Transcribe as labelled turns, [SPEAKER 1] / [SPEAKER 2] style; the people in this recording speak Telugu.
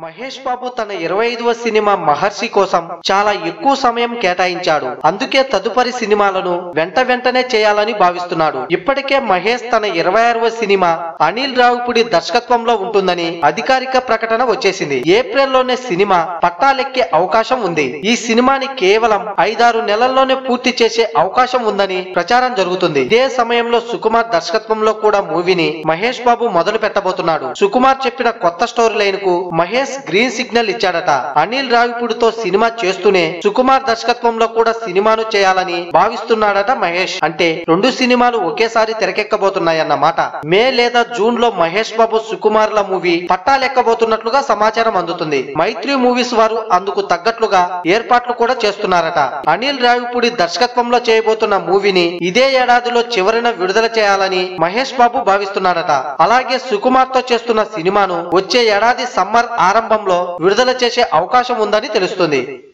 [SPEAKER 1] మహేష్ బాబు తన ఇరవై ఐదవ సినిమా మహర్షి కోసం చాలా ఎక్కువ సమయం కేటాయించాడు అందుకే తదుపరి సినిమాలను వెంట వెంటనే చేయాలని భావిస్తున్నాడు ఇప్పటికే మహేష్ తన ఇరవై ఆరవ సినిమా అనిల్ రావుపుడి దర్శకత్వంలో ఉంటుందని అధికారిక ప్రకటన వచ్చేసింది ఏప్రిల్లోనే సినిమా పట్టాలెక్కే అవకాశం ఉంది ఈ సినిమాని కేవలం ఐదారు నెలల్లోనే పూర్తి చేసే అవకాశం ఉందని ప్రచారం జరుగుతుంది ఇదే సమయంలో సుకుమార్ దర్శకత్వంలో కూడా మూవీని మహేష్ బాబు మొదలు పెట్టబోతున్నాడు సుకుమార్ చెప్పిన కొత్త స్టోరీ లైన్ కు మహేష్ గ్రీన్ సిగ్నల్ ఇచ్చాడట అనిల్ రావిపూడితో సినిమా చేస్తూనే సుకుమార్ దర్శకత్వంలో కూడా సినిమాను చేయాలని భావిస్తున్నాడట మహేష్ అంటే రెండు సినిమాలు ఒకేసారి తెరకెక్కబోతున్నాయన్నమాట మే లేదా జూన్ లో మహేష్ బాబు సుకుమార్ల మూవీ పట్టాలెక్కబోతున్నట్లుగా సమాచారం అందుతుంది మైత్రి మూవీస్ వారు అందుకు తగ్గట్లుగా ఏర్పాట్లు కూడా చేస్తున్నారట అనిల్ రావిపూడి దర్శకత్వంలో చేయబోతున్న మూవీని ఇదే ఏడాదిలో చివరిన విడుదల చేయాలని మహేష్ బాబు భావిస్తున్నాడట అలాగే సుకుమార్ తో చేస్తున్న సినిమాను వచ్చే ఏడాది సమ్మర్ ఆరంభంలో విడుదల చేసే అవకాశం ఉందని తెలుస్తుంది